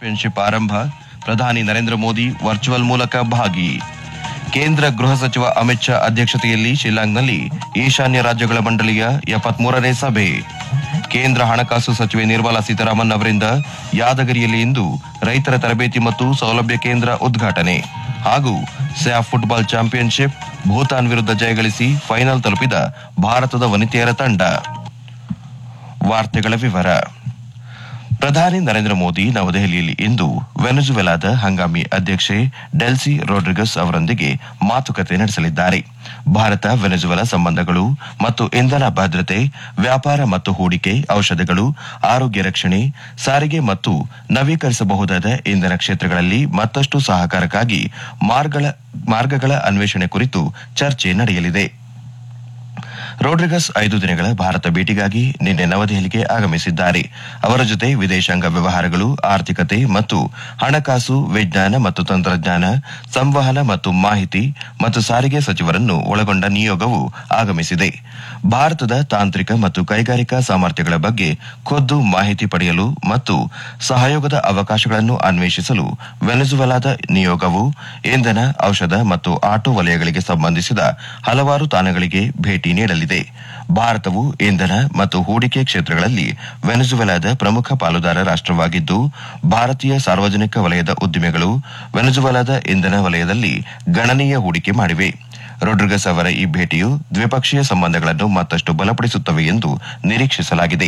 championship ಆರಂಭ ಪ್ರಧಾನಿ Narendra Modi virtual ಮೂಲಕ ಭಾಗಿ ಕೇಂದ್ರ ಗೃಹ ಸಚಿವ ಅಮಿತ್ ಶಾ ಅಧ್ಯಕ್ಷತೆಯಲ್ಲಿ ಶಿಲ್ಲಾಂಗ್ನಲ್ಲಿ ಈಶಾನ್ಯ ರಾಜ್ಯಗಳ ಮಂಡಳಿಯ ಎಪ್ಪತ್ಮೂರನೇ ಸಭೆ ಕೇಂದ್ರ ಹಣಕಾಸು ಸಚಿವೆ ನಿರ್ಮಲಾ ಸೀತಾರಾಮನ್ ಅವರಿಂದ ಯಾದಗಿರಿಯಲ್ಲಿ ಇಂದು ರೈತರ ತರಬೇತಿ ಮತ್ತು ಸೌಲಭ್ಯ ಕೇಂದ್ರ ಉದ್ಘಾಟನೆ ಹಾಗೂ ಸ್ಯಾಫ್ ಫುಟ್ಬಾಲ್ ಚಾಂಪಿಯನ್ಶಿಪ್ ಭೂತಾನ್ ವಿರುದ್ಧ ಜಯಗಳಿಸಿ ಫೈನಲ್ ತಲುಪಿದ ಭಾರತದ ವನಿತೆಯರ ತಂಡ ವಾರ್ತೆಗಳ ವಿವರ ಪ್ರಧಾನಿ ನರೇಂದ್ರ ಮೋದಿ ನವದೆಹಲಿಯಲ್ಲಿ ಇಂದು ವೆನೆಜುವೆಲಾದ ಹಂಗಾಮಿ ಅಧ್ಯಕ್ಷೆ ಡೆಲ್ಸಿ ರೋಡ್ರಿಗಸ್ ಅವರೊಂದಿಗೆ ಮಾತುಕತೆ ನಡೆಸಲಿದ್ದಾರೆ ಭಾರತ ವೆನೆಜುವೆಲಾ ಸಂಬಂಧಗಳು ಮತ್ತು ಇಂಧನ ಭದ್ರತೆ ವ್ಯಾಪಾರ ಮತ್ತು ಹೂಡಿಕೆ ಔಷಧಗಳು ಆರೋಗ್ಯ ರಕ್ಷಣೆ ಸಾರಿಗೆ ಮತ್ತು ನವೀಕರಿಸಬಹುದಾದ ಇಂಧನ ಕ್ಷೇತ್ರಗಳಲ್ಲಿ ಮತ್ತಷ್ಟು ಸಹಕಾರಕ್ಕಾಗಿ ಮಾರ್ಗಗಳ- ಮಾರ್ಗಗಳ ಅನ್ವೇಷಣೆ ಕುರಿತು ಚರ್ಚೆ ನಡೆಯಲಿದೆ ರೋಡ್ರಿಗಸ್ ಐದು ದಿನಗಳ ಭಾರತ ಭೇಟಿಗಾಗಿ ನಿನ್ನೆ ನವದೆಹಲಿಗೆ ಆಗಮಿಸಿದ್ದಾರೆ ಅವರ ಜೊತೆ ವಿದೇಶಾಂಗ ವ್ಯವಹಾರಗಳು ಆರ್ಥಿಕತೆ ಮತ್ತು ಹಣಕಾಸು ವಿಜ್ಞಾನ ಮತ್ತು ತಂತ್ರಜ್ಞಾನ ಸಂವಹನ ಮತ್ತು ಮಾಹಿತಿ ಮತ್ತು ಸಾರಿಗೆ ಸಚಿವರನ್ನು ಒಳಗೊಂಡ ನಿಯೋಗವು ಆಗಮಿಸಿದೆ ಭಾರತದ ತಾಂತ್ರಿಕ ಮತ್ತು ಕೈಗಾರಿಕಾ ಸಾಮರ್ಥ್ಯಗಳ ಬಗ್ಗೆ ಖುದ್ದು ಮಾಹಿತಿ ಪಡೆಯಲು ಮತ್ತು ಸಹಯೋಗದ ಅವಕಾಶಗಳನ್ನು ಅನ್ವೇಷಿಸಲು ವೆನೆಜುವೆಲಾದ ನಿಯೋಗವು ಇಂಧನ ಔಷಧ ಮತ್ತು ಆಟೋ ವಲಯಗಳಿಗೆ ಸಂಬಂಧಿಸಿದ ಹಲವಾರು ತಾಣಗಳಿಗೆ ಭೇಟಿ ನೀಡಲಿದೆ ಭಾರತವು ಇಂಧನ ಮತ್ತು ಹೂಡಿಕೆ ಕ್ಷೇತ್ರಗಳಲ್ಲಿ ವೆನೆಜುವೆಲಾದ ಪ್ರಮುಖ ಪಾಲುದಾರ ರಾಷ್ಟವಾಗಿದ್ದು ಭಾರತೀಯ ಸಾರ್ವಜನಿಕ ವಲಯದ ಉದ್ದಿಮೆಗಳು ವೆನೆಜುವೆಲಾದ ಇಂಧನ ವಲಯದಲ್ಲಿ ಗಣನೀಯ ಹೂಡಿಕೆ ಮಾಡಿವೆ ರೊಡ್ರಿಗಸ್ ಅವರ ಈ ಭೇಟಿಯು ದ್ವಿಪಕ್ಷೀಯ ಸಂಬಂಧಗಳನ್ನು ಮತ್ತಷ್ಟು ಬಲಪಡಿಸುತ್ತವೆ ಎಂದು ನಿರೀಕ್ಷಿಸಲಾಗಿದೆ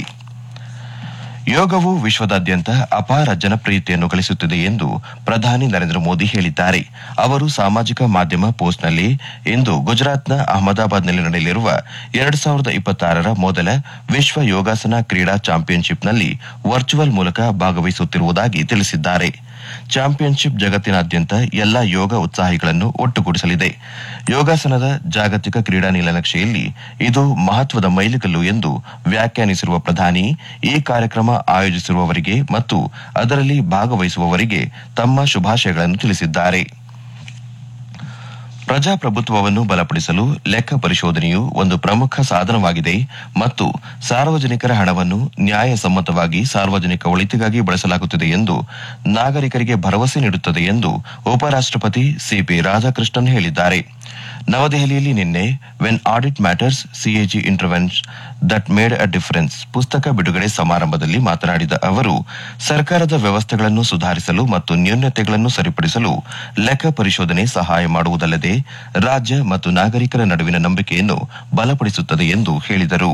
ಯೋಗವು ವಿಶ್ವದಾದ್ಯಂತ ಅಪಾರ ಜನಪ್ರಿಯತೆಯನ್ನು ಗಳಿಸುತ್ತಿದೆ ಎಂದು ಪ್ರಧಾನಿ ನರೇಂದ್ರ ಮೋದಿ ಹೇಳಿದ್ದಾರೆ ಅವರು ಸಾಮಾಜಿಕ ಮಾಧ್ಯಮ ಪೋಸ್ಟ್ನಲ್ಲಿ ಇಂದು ಗುಜರಾತ್ನ ಅಹಮದಾಬಾದ್ನಲ್ಲಿ ನಡೆಯಲಿರುವ ಎರಡು ಸಾವಿರದ ಇಪ್ಪತ್ತಾರರ ಮೊದಲ ವಿಶ್ವ ಯೋಗಾಸನ ಕ್ರೀಡಾ ಚಾಂಪಿಯನ್ಶಿಪ್ನಲ್ಲಿ ವರ್ಚುವಲ್ ಮೂಲಕ ಭಾಗವಹಿಸುತ್ತಿರುವುದಾಗಿ ತಿಳಿಸಿದ್ದಾರೆ ಚಾಂಪಿಯನ್ಶಿಪ್ ಜಗತ್ತಿನಾದ್ಯಂತ ಎಲ್ಲಾ ಯೋಗ ಉತ್ಸಾಹಿಗಳನ್ನು ಒಟ್ಟುಗೂಡಿಸಲಿದೆ ಯೋಗಾಸನದ ಜಾಗತಿಕ ಕ್ರೀಡಾ ನೀಲನಕ್ಷೆಯಲ್ಲಿ ಇದು ಮಹತ್ವದ ಮೈಲಿಗಲ್ಲು ಎಂದು ವ್ಯಾಖ್ಯಾನಿಸಿರುವ ಪ್ರಧಾನಿ ಈ ಕಾರ್ಯಕ್ರಮ ಆಯೋಜಿಸಿರುವವರಿಗೆ ಮತ್ತು ಅದರಲ್ಲಿ ಭಾಗವಹಿಸುವವರಿಗೆ ತಮ್ಮ ಶುಭಾಶಯಗಳನ್ನು ತಿಳಿಸಿದ್ದಾರೆ ಪ್ರಜಾಪ್ರಭುತ್ವವನ್ನು ಬಲಪಡಿಸಲು ಲೆಕ್ಕ ಪರಿಶೋಧನೆಯು ಒಂದು ಪ್ರಮುಖ ಸಾಧನವಾಗಿದೆ ಮತ್ತು ಸಾರ್ವಜನಿಕರ ಹಣವನ್ನು ನ್ಯಾಯಸಮ್ಮತವಾಗಿ ಸಾರ್ವಜನಿಕ ಒಳಿತಿಗಾಗಿ ಬಳಸಲಾಗುತ್ತಿದೆ ಎಂದು ನಾಗರಿಕರಿಗೆ ಭರವಸೆ ನೀಡುತ್ತದೆ ಎಂದು ಉಪರಾಷ್ಟಪತಿ ಸಿಪಿ ರಾಧಾಕೃಷ್ಣನ್ ಹೇಳಿದ್ದಾರೆ ನವದೆಹಲಿಯಲ್ಲಿ ನಿನ್ನೆ when audit matters CAG intervenes that made a difference ಪುಸ್ತಕ ಬಿಡುಗಡೆ ಸಮಾರಂಭದಲ್ಲಿ ಮಾತನಾಡಿದ ಅವರು ಸರ್ಕಾರದ ವ್ಯವಸ್ಥೆಗಳನ್ನು ಸುಧಾರಿಸಲು ಮತ್ತು ನ್ಯೂನತೆಗಳನ್ನು ಸರಿಪಡಿಸಲು ಲೆಕ್ಕ ಪರಿಶೋಧನೆ ಸಹಾಯ ಮಾಡುವುದಲ್ಲದೆ ರಾಜ್ಯ ಮತ್ತು ನಾಗರಿಕರ ನಡುವಿನ ನಂಬಿಕೆಯನ್ನು ಬಲಪಡಿಸುತ್ತದೆ ಎಂದು ಹೇಳಿದರು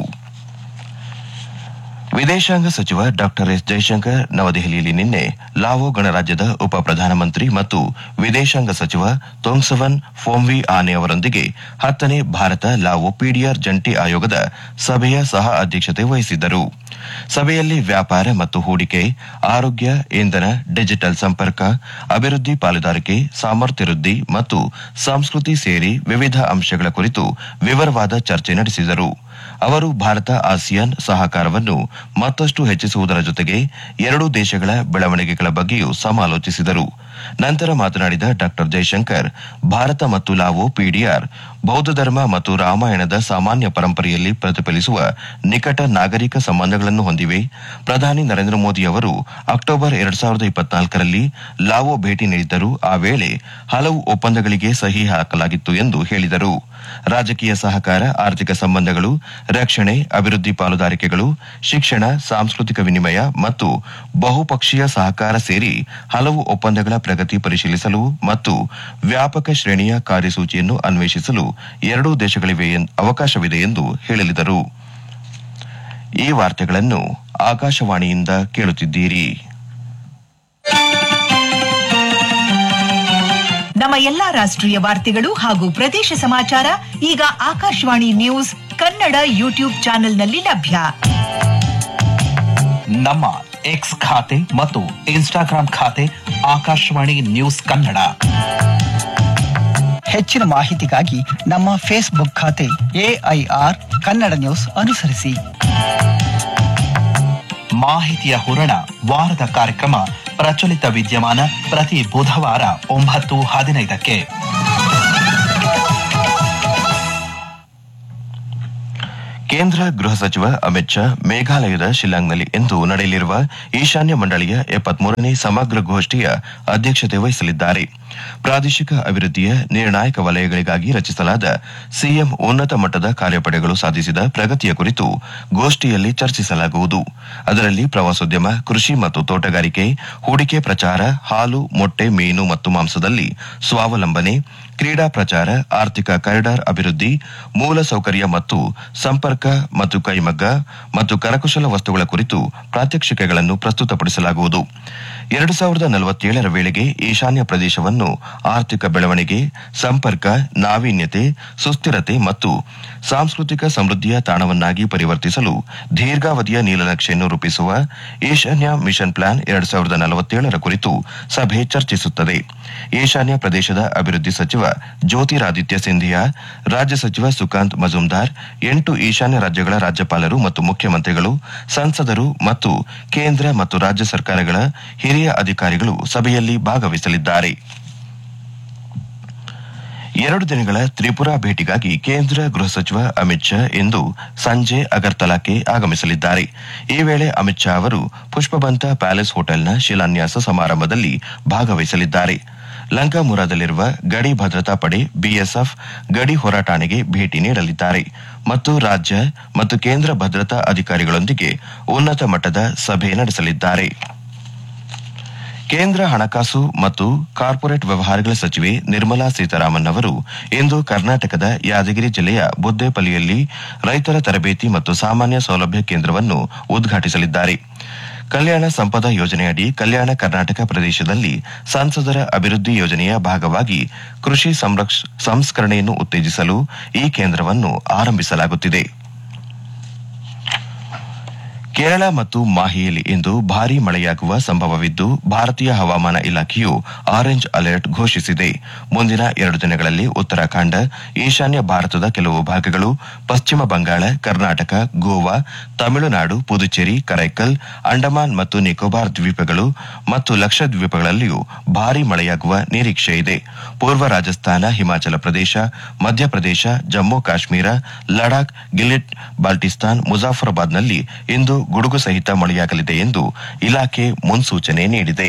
ವಿದೇಶಾಂಗ ಸಚಿವ ಡಾಕ್ಟರ್ ಎಸ್ ಜೈಶಂಕರ್ ನವದೆಹಲಿಯಲ್ಲಿ ನಿನ್ನೆ ಲಾವೋ ಗಣರಾಜ್ಯದ ಉಪ ಪ್ರಧಾನಮಂತ್ರಿ ಮತ್ತು ವಿದೇಶಾಂಗ ಸಚಿವ ತೊಂಗ್ಸವನ್ ಫೋಮ್ವಿ ಆನೆ ಅವರೊಂದಿಗೆ ಹತ್ತನೇ ಭಾರತ ಲಾವೋ ಪಿಡಿಆರ್ ಜಂಟಿ ಆಯೋಗದ ಸಭೆಯ ಸಹ ಅಧ್ಯಕ್ಷತೆ ವಹಿಸಿದ್ದರು ಸಭೆಯಲ್ಲಿ ವ್ಯಾಪಾರ ಮತ್ತು ಹೂಡಿಕೆ ಆರೋಗ್ಯ ಇಂಧನ ಡಿಜಿಟಲ್ ಸಂಪರ್ಕ ಅಭಿವೃದ್ಧಿ ಪಾಲುದಾರಿಕೆ ಸಾಮರ್ಥ್ಯ ವೃದ್ಧಿ ಮತ್ತು ಸಂಸ್ಕೃತಿ ಸೇರಿ ವಿವಿಧ ಅಂಶಗಳ ಕುರಿತು ವಿವರವಾದ ಚರ್ಚೆ ನಡೆಸಿದರು ಅವರು ಭಾರತ ಆಸಿಯಾನ್ ಸಹಕಾರವನ್ನು ಮತ್ತಷ್ಟು ಹೆಚ್ಚಿಸುವುದರ ಜೊತೆಗೆ ಎರಡೂ ದೇಶಗಳ ಬೆಳವಣಿಗೆಗಳ ಬಗ್ಗೆಯೂ ಸಮಾಲೋಚಿಸಿದರು ನಂತರ ಮಾತನಾಡಿದ ಡಾಕ್ಟರ್ ಜೈಶಂಕರ್ ಭಾರತ ಮತ್ತು ಲಾವೋ ಪಿಡಿಆರ್ ಬೌದ್ಧ ಧರ್ಮ ಮತ್ತು ರಾಮಾಯಣದ ಸಾಮಾನ್ಯ ಪರಂಪರೆಯಲ್ಲಿ ಪ್ರತಿಫಲಿಸುವ ನಿಕಟ ನಾಗರಿಕ ಸಂಬಂಧಗಳನ್ನು ಹೊಂದಿವೆ ಪ್ರಧಾನಿ ನರೇಂದ್ರ ಮೋದಿ ಅವರು ಅಕ್ಟೋಬರ್ ಎರಡ್ ಸಾವಿರದ ಇಪ್ಪತ್ನಾಲ್ಕರಲ್ಲಿ ಲಾವೋ ಭೇಟಿ ನೀಡಿದ್ದರು ಆ ವೇಳೆ ಹಲವು ಒಪ್ಪಂದಗಳಿಗೆ ಸಹಿ ಹಾಕಲಾಗಿತ್ತು ಎಂದು ಹೇಳಿದರು ರಾಜಕೀಯ ಸಹಕಾರ ಆರ್ಥಿಕ ಸಂಬಂಧಗಳು ರಕ್ಷಣೆ ಅಭಿವೃದ್ಧಿ ಪಾಲುದಾರಿಕೆಗಳು ಶಿಕ್ಷಣ ಸಾಂಸ್ಕೃತಿಕ ವಿನಿಮಯ ಮತ್ತು ಬಹುಪಕ್ಷೀಯ ಸಹಕಾರ ಸೇರಿ ಹಲವು ಒಪ್ಪಂದಗಳ ಪ್ರಗತಿ ಪರಿಶೀಲಿಸಲು ಮತ್ತು ವ್ಯಾಪಕ ಶ್ರೇಣಿಯ ಕಾರ್ಯಸೂಚಿಯನ್ನು ಅನ್ವೇಷಿಸಲು ಎರಡೂ ದೇಶಗಳಿವೆ ಎನ್- ಅವಕಾಶವಿದೆ ಎಂದು ಹೇಳಿದರು ಈ ವಾರ್ತೆಗಳನ್ನು ಆಕಾಶವಾಣಿಯಿಂದ ಕೇಳುತ್ತಿದ್ದೀರಿ ನಮ್ಮ ಎಲ್ಲಾ ರಾಷ್ಟ್ರೀಯ ವಾರ್ತೆಗಳು ಹಾಗೂ ಪ್ರದೇಶ ಸಮಾಚಾರ ಈಗ ಆಕಾಶವಾಣಿ ನ್ಯೂಸ್ ಕನ್ನಡ ಯೂಟ್ಯೂಬ್ ಚಾನೆಲ್ನಲ್ಲಿ ಲಭ್ಯ ನಮ್ಮ ಎಕ್ಸ್ ಖಾತೆ ಮತ್ತು ಇನ್ಸ್ಟಾಗ್ರಾಂ ಖಾತೆ ಆಕಾಶವಾಣಿ ನ್ಯೂಸ್ ಕನ್ನಡ ಹೆಚ್ಚಿನ ಮಾಹಿತಿಗಾಗಿ ನಮ್ಮ ಫೇಸ್ಬುಕ್ ಖಾತೆ ಎಐಆರ್ ಕನ್ನಡ ನ್ಯೂಸ್ ಅನುಸರಿಸಿ ಮಾಹಿತಿಯ ಹೂರಣ ವಾರದ ಕಾರ್ಯಕ್ರಮ ಪ್ರಚಲಿತ ವಿದ್ಯಮಾನ ಪ್ರತಿ ಬುಧವಾರ ಒಂಬತ್ತು ಹದಿನೈದಕ್ಕೆ ಕೇಂದ್ರ ಗೃಹ ಸಚಿವ ಅಮಿತ್ ಶಾ ಮೇಘಾಲಯದ ಶಿಲ್ಲಾಂಗ್ನಲ್ಲಿ ಇಂದು ನಡೆಯಲಿರುವ ಈಶಾನ್ಯ ಮಂಡಳಿಯ ಎಪ್ಪತ್ಮೂರನೇ ಸಮಗ್ರ ಗೋಷ್ಠಿಯ ಅಧ್ಯಕ್ಷತೆ ವಹಿಸಲಿದ್ದಾರೆ ಪ್ರಾದೇಶಿಕ ಅಭಿವೃದ್ಧಿಯ ನಿರ್ಣಾಯಕ ವಲಯಗಳಿಗಾಗಿ ರಚಿಸಲಾದ ಸಿಎಂ ಉನ್ನತ ಮಟ್ಟದ ಕಾರ್ಯಪಡೆಗಳು ಸಾಧಿಸಿದ ಪ್ರಗತಿಯ ಕುರಿತು ಗೋಷ್ಠಿಯಲ್ಲಿ ಚರ್ಚಿಸಲಾಗುವುದು ಅದರಲ್ಲಿ ಪ್ರವಾಸೋದ್ಯಮ ಕೃಷಿ ಮತ್ತು ತೋಟಗಾರಿಕೆ ಹೂಡಿಕೆ ಪ್ರಚಾರ ಹಾಲು ಮೊಟ್ಟೆ ಮೀನು ಮತ್ತು ಮಾಂಸದಲ್ಲಿ ಸ್ವಾವಲಂಬನೆ ಕ್ರೀಡಾ ಪ್ರಚಾರ ಆರ್ಥಿಕ ಕಾರಿಡಾರ್ ಅಭಿವೃದ್ಧಿ ಮೂಲಸೌಕರ್ಯ ಮತ್ತು ಸಂಪರ್ಕ ಮತ್ತು ಕೈಮಗ್ಗ ಮತ್ತು ಕರಕುಶಲ ವಸ್ತುಗಳ ಕುರಿತು ಪ್ರಾತ್ಯಕ್ಷಿಕೆಗಳನ್ನು ಪ್ರಸ್ತುತಪಡಿಸಲಾಗುವುದು ಎರಡು ಸಾವಿರದ ನಲವತ್ತೇಳರ ವೇಳೆಗೆ ಈಶಾನ್ಯ ಪ್ರದೇಶವನ್ನು ಆರ್ಥಿಕ ಬೆಳವಣಿಗೆ ಸಂಪರ್ಕ ನಾವೀನ್ಯತೆ ಸುಸ್ಥಿರತೆ ಮತ್ತು ಸಾಂಸ್ಕೃತಿಕ ಸಮೃದ್ಧಿಯ ತಾಣವನ್ನಾಗಿ ಪರಿವರ್ತಿಸಲು ದೀರ್ಘಾವಧಿಯ ನೀಲನಕ್ಷೆಯನ್ನು ರೂಪಿಸುವ ಈಶಾನ್ಯ ಮಿಷನ್ ಪ್ಲಾನ್ ಎರಡು ಸಾವಿರದ ನಲವತ್ತೇಳರ ಕುರಿತು ಸಭೆ ಚರ್ಚಿಸುತ್ತದೆ ಈಶಾನ್ಯ ಪ್ರದೇಶದ ಅಭಿವೃದ್ಧಿ ಸಚಿವ ಜ್ಯೋತಿರಾದಿತ್ಯ ಸಿಂಧಿಯಾ ರಾಜ್ಯ ಸಚಿವ ಸುಕಾಂತ್ ಮಜುಮ್ದಾರ್ ಎಂಟು ಈಶಾನ್ಯ ರಾಜ್ಯಗಳ ರಾಜ್ಯಪಾಲರು ಮತ್ತು ಮುಖ್ಯಮಂತ್ರಿಗಳು ಸಂಸದರು ಮತ್ತು ಕೇಂದ್ರ ಮತ್ತು ರಾಜ್ಯ ಸರ್ಕಾರಗಳ ಹಿರಿಯ ಅಧಿಕಾರಿಗಳು ಸಭೆಯಲ್ಲಿ ಭಾಗವಹಿಸಲಿದ್ದಾರೆ ಎರಡು ದಿನಗಳ ತ್ರಿಪುರಾ ಭೇಟಿಗಾಗಿ ಕೇಂದ್ರ ಗೃಹ ಸಚಿವ ಅಮಿತ್ ಶಾ ಇಂದು ಸಂಜೆ ಅಗರ್ತಲಾಕ್ಕೆ ಆಗಮಿಸಲಿದ್ದಾರೆ ಈ ವೇಳೆ ಅಮಿತ್ ಶಾ ಅವರು ಪುಷ್ಪಬಂತ ಪ್ಯಾಲೇಸ್ ಹೋಟೆಲ್ನ ಶಿಲಾನ್ಯಾಸ ಸಮಾರಂಭದಲ್ಲಿ ಭಾಗವಹಿಸಲಿದ್ದಾರೆ ಲಂಕಾಮುರಾದಲ್ಲಿರುವ ಗಡಿ ಭದ್ರತಾ ಪಡೆ ಬಿಎಸ್ಎಫ್ ಗಡಿ ಹೋರಾಟಾಣೆಗೆ ಭೇಟಿ ನೀಡಲಿದ್ದಾರೆ ಮತ್ತು ರಾಜ್ಯ ಮತ್ತು ಕೇಂದ್ರ ಭದ್ರತಾ ಅಧಿಕಾರಿಗಳೊಂದಿಗೆ ಉನ್ನತ ಮಟ್ಟದ ಸಭೆ ನಡೆಸಲಿದ್ದಾರೆ ಕೇಂದ್ರ ಹಣಕಾಸು ಮತ್ತು ಕಾರ್ಪೊರೇಟ್ ವ್ಯವಹಾರಗಳ ಸಚಿವೆ ನಿರ್ಮಲಾ ಸೀತಾರಾಮನ್ ಅವರು ಇಂದು ಕರ್ನಾಟಕದ ಯಾದಗಿರಿ ಜಿಲ್ಲೆಯ ಬುದ್ದೇಪಲ್ಲಿಯಲ್ಲಿ ರೈತರ ತರಬೇತಿ ಮತ್ತು ಸಾಮಾನ್ಯ ಸೌಲಭ್ಯ ಕೇಂದ್ರವನ್ನು ಉದ್ಘಾಟಿಸಲಿದ್ದಾರೆ ಕಲ್ಯಾಣ ಸಂಪದ ಯೋಜನೆಯಡಿ ಕಲ್ಯಾಣ ಕರ್ನಾಟಕ ಪ್ರದೇಶದಲ್ಲಿ ಸಂಸದರ ಅಭಿವೃದ್ಧಿ ಯೋಜನೆಯ ಭಾಗವಾಗಿ ಕೃಷಿ ಸಂರಕ್ಷ- ಸಂಸ್ಕರಣೆಯನ್ನು ಉತ್ತೇಜಿಸಲು ಈ ಕೇಂದ್ರವನ್ನು ಆರಂಭಿಸಲಾಗುತ್ತಿದೆ ಕೇರಳ ಮತ್ತು ಮಾಹಿಯಲ್ಲಿ ಇಂದು ಭಾರೀ ಮಳೆಯಾಗುವ ಸಂಭವವಿದ್ದು ಭಾರತೀಯ ಹವಾಮಾನ ಇಲಾಖೆಯು ಆರೆಂಜ್ ಅಲರ್ಟ್ ಘೋಷಿಸಿದೆ ಮುಂದಿನ ಎರಡು ದಿನಗಳಲ್ಲಿ ಉತ್ತರಾಖಂಡ ಈಶಾನ್ಯ ಭಾರತದ ಕೆಲವು ಭಾಗಗಳು ಪಶ್ಚಿಮ ಬಂಗಾಳ ಕರ್ನಾಟಕ ಗೋವಾ ತಮಿಳುನಾಡು ಪುದುಚೇರಿ ಕರೈಕಲ್ ಅಂಡಮಾನ್ ಮತ್ತು ನಿಕೋಬಾರ್ ದ್ವೀಪಗಳು ಮತ್ತು ಲಕ್ಷದ್ವೀಪಗಳಲ್ಲಿಯೂ ಭಾರೀ ಮಳೆಯಾಗುವ ನಿರೀಕ್ಷೆ ಇದೆ ಪೂರ್ವ ರಾಜಸ್ಥಾನ ಹಿಮಾಚಲ ಪ್ರದೇಶ ಮಧ್ಯಪ್ರದೇಶ ಜಮ್ಮು ಕಾಶ್ಮೀರ ಲಡಾಖ್ ಗಿಲಿಟ್ ಬಾಲ್ಟಿಸ್ತಾನ್ ಮುಜಾಫರಾಬಾದ್ನಲ್ಲಿ ಇಂದು ಗುಡುಗು ಸಹಿತ ಮಳೆಯಾಗಲಿದೆ ಎಂದು ಇಲಾಖೆ ಮುನ್ಸೂಚನೆ ನೀಡಿದೆ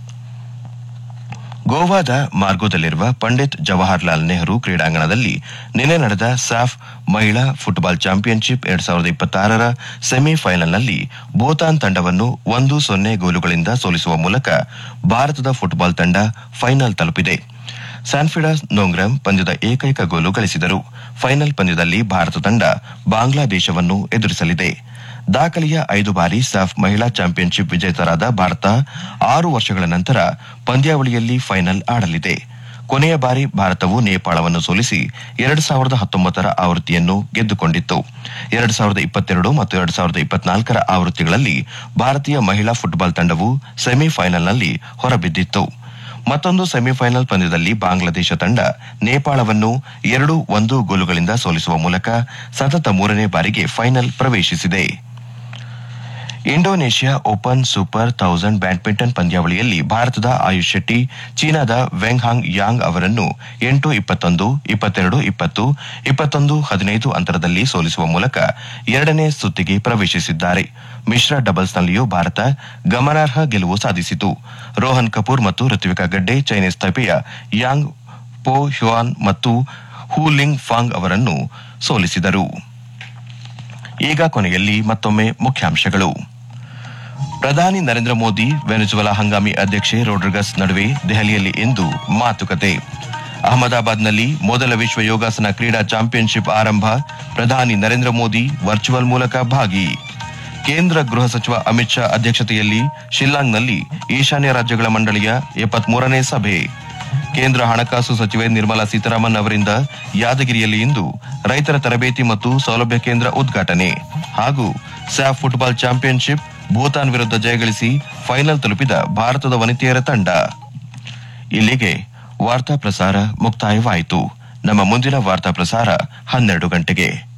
ಗೋವಾದ ಮಾರ್ಗೋದಲ್ಲಿರುವ ಪಂಡಿತ್ ಜವಾಹರ್ಲಾಲ್ ನೆಹರು ಕ್ರೀಡಾಂಗಣದಲ್ಲಿ ನಿನ್ನೆ ನಡೆದ ಸಾಫ್ ಮಹಿಳಾ ಫುಟ್ಬಾಲ್ ಚಾಂಪಿಯನ್ಶಿಪ್ ಎರಡ್ ಸಾವಿರದ ಇಪ್ಪತ್ತಾರರ ಸೆಮಿಫೈನಲ್ನಲ್ಲಿ ಭೂತಾನ್ ತಂಡವನ್ನು ಒಂದು ಸೊನ್ನೆ ಗೋಲುಗಳಿಂದ ಸೋಲಿಸುವ ಮೂಲಕ ಭಾರತದ ಫುಟ್ಬಾಲ್ ತಂಡ ಫೈನಲ್ ತಲುಪಿದೆ ಸ್ಯಾನ್ಫಿಡಾಸ್ ನೋಂಗ್ರಮ್ ಪಂದ್ಯದ ಏಕೈಕ ಗೋಲು ಗಳಿಸಿದರು ಫೈನಲ್ ಪಂದ್ಯದಲ್ಲಿ ಭಾರತ ತಂಡ ಬಾಂಗ್ಲಾದೇಶವನ್ನು ಎದುರಿಸಲಿದೆ ದಾಖಲೆಯ ಐದು ಬಾರಿ ಸಾಫ್ ಮಹಿಳಾ ಚಾಂಪಿಯನ್ಶಿಪ್ ವಿಜೇತರಾದ ಭಾರತ ಆರು ವರ್ಷಗಳ ನಂತರ ಪಂದ್ಯಾವಳಿಯಲ್ಲಿ ಫೈನಲ್ ಆಡಲಿದೆ ಕೊನೆಯ ಬಾರಿ ಭಾರತವು ನೇಪಾಳವನ್ನು ಸೋಲಿಸಿ ಎರಡು ಸಾವಿರದ ಹತ್ತೊಂಬತ್ತರ ಆವೃತ್ತಿಯನ್ನು ಗೆದ್ದುಕೊಂಡಿತ್ತು ಎರಡು ಸಾವಿರದ ಇಪ್ಪತ್ತೆರಡು ಮತ್ತು ಎರಡು ಸಾವಿರದ ಇಪ್ಪತ್ನಾಲ್ಕರ ಆವೃತ್ತಿಗಳಲ್ಲಿ ಭಾರತೀಯ ಮಹಿಳಾ ಫುಟ್ಬಾಲ್ ತಂಡವು ಸೆಮಿಫೈನಲ್ನಲ್ಲಿ ಹೊರಬಿದ್ದಿತ್ತು ಮತ್ತೊಂದು ಸೆಮಿಫೈನಲ್ ಪಂದ್ಯದಲ್ಲಿ ಬಾಂಗ್ಲಾದೇಶ ತಂಡ ನೇಪಾಳವನ್ನು ಎರಡು ಒಂದು ಗೋಲುಗಳಿಂದ ಸೋಲಿಸುವ ಮೂಲಕ ಸತತ ಮೂರನೇ ಬಾರಿಗೆ ಫೈನಲ್ ಪ್ರವೇಶಿಸಿದೆ Indonesia open super thousand badminton ಪಂದ್ಯಾವಳಿಯಲ್ಲಿ ಭಾರತದ ಆಯುಷ್ ಶೆಟ್ಟಿ ಚೀನಾದ ವೆಂಗ್ ಹಾಂಗ್ ಯಾಂಗ್ ಅವರನ್ನು ಎಂಟು ಇಪ್ಪತ್ತೊಂದು ಇಪ್ಪತ್ತೆರಡು ಇಪ್ಪತ್ತು ಇಪ್ಪತ್ತೊಂದು ಹದಿನೈದು ಅಂತರದಲ್ಲಿ ಸೋಲಿಸುವ ಮೂಲಕ ಎರಡನೇ ಸುತ್ತಿಗೆ ಪ್ರವೇಶಿಸಿದ್ದಾರೆ ಮಿಶ್ರ ಡಬಲ್ಸ್ನಲ್ಲಿಯೂ ಭಾರತ ಗಮನಾರ್ಹ ಗೆಲುವು ಸಾಧಿಸಿತು ರೋಹನ್ ಕಪೂರ್ ಮತ್ತು ಋತ್ವಿಕಾ ಗಡ್ಡೆ ಚೈನೀಸ್ ತೈಪೆಯ ಯಾಂಗ್ ಪೋ ಹ್ಯುಯಾನ್ ಮತ್ತು ಹೂ ಲಿಂಗ್ ಫಾಂಗ್ ಅವರನ್ನು ಸೋಲಿಸಿದರು ಈಗ ಕೊನೆಯಲ್ಲಿ ಮತ್ತೊಮ್ಮೆ ಮುಖ್ಯಾಂಶಗಳು ಪ್ರಧಾನಿ ನರೇಂದ್ರ ಮೋದಿ ವೆನೆಜುವೆಲಾ ಹಂಗಾಮಿ ಅಧ್ಯಕ್ಷೆ ರೋಡ್ರಿಗಸ್ ನಡುವೆ ದೆಹಲಿಯಲ್ಲಿ ಇಂದು ಮಾತುಕತೆ ಅಹಮದಾಬಾದ್ನಲ್ಲಿ ಮೊದಲ ವಿಶ್ವ ಯೋಗಾಸನ ಕ್ರೀಡಾ ಚಾಂಪಿಯನ್ಶಿಪ್ ಆರಂಭ ಪ್ರಧಾನಿ ನರೇಂದ್ರ ಮೋದಿ ವರ್ಚುವಲ್ ಮೂಲಕ ಭಾಗಿ ಕೇಂದ್ರ ಗೃಹ ಸಚಿವ ಅಮಿತ್ ಶಾ ಅಧ್ಯಕ್ಷತೆಯಲ್ಲಿ ಶಿಲ್ಲಾಂಗ್ನಲ್ಲಿ ಈಶಾನ್ಯ ರಾಜ್ಯಗಳ ಮಂಡಳಿಯ ಎಪ್ಪತ್ಮೂರನೇ ಸಭೆ ಕೇಂದ್ರ ಹಣಕಾಸು ಸಚಿವೆ ನಿರ್ಮಲಾ ಸೀತಾರಾಮನ್ ಅವರಿಂದ ಯಾದಗಿರಿಯಲ್ಲಿ ಇಂದು ರೈತರ ತರಬೇತಿ ಮತ್ತು ಸೌಲಭ್ಯ ಕೇಂದ್ರ ಉದ್ಘಾಟನೆ ಹಾಗೂ ಸ್ಯಾಫ್ ಫುಟ್ಬಾಲ್ ಚಾಂಪಿಯನ್ಶಿಪ್ ಭೂತಾನ್ ವಿರುದ್ಧ ಜಯಗಳಿಸಿ ಫೈನಲ್ ತಲುಪಿದ ಭಾರತದ ವನಿತೆಯರ ತಂಡ ಇಲ್ಲಿಗೆ ವಾರ್ತಾ ಪ್ರಸಾರ ಮುಕ್ತಾಯವಾಯಿತು ನಮ್ಮ ಮುಂದಿನ ವಾರ್ತಾ ಪ್ರಸಾರ ಹನ್ನೆರಡು ಗಂಟೆಗೆ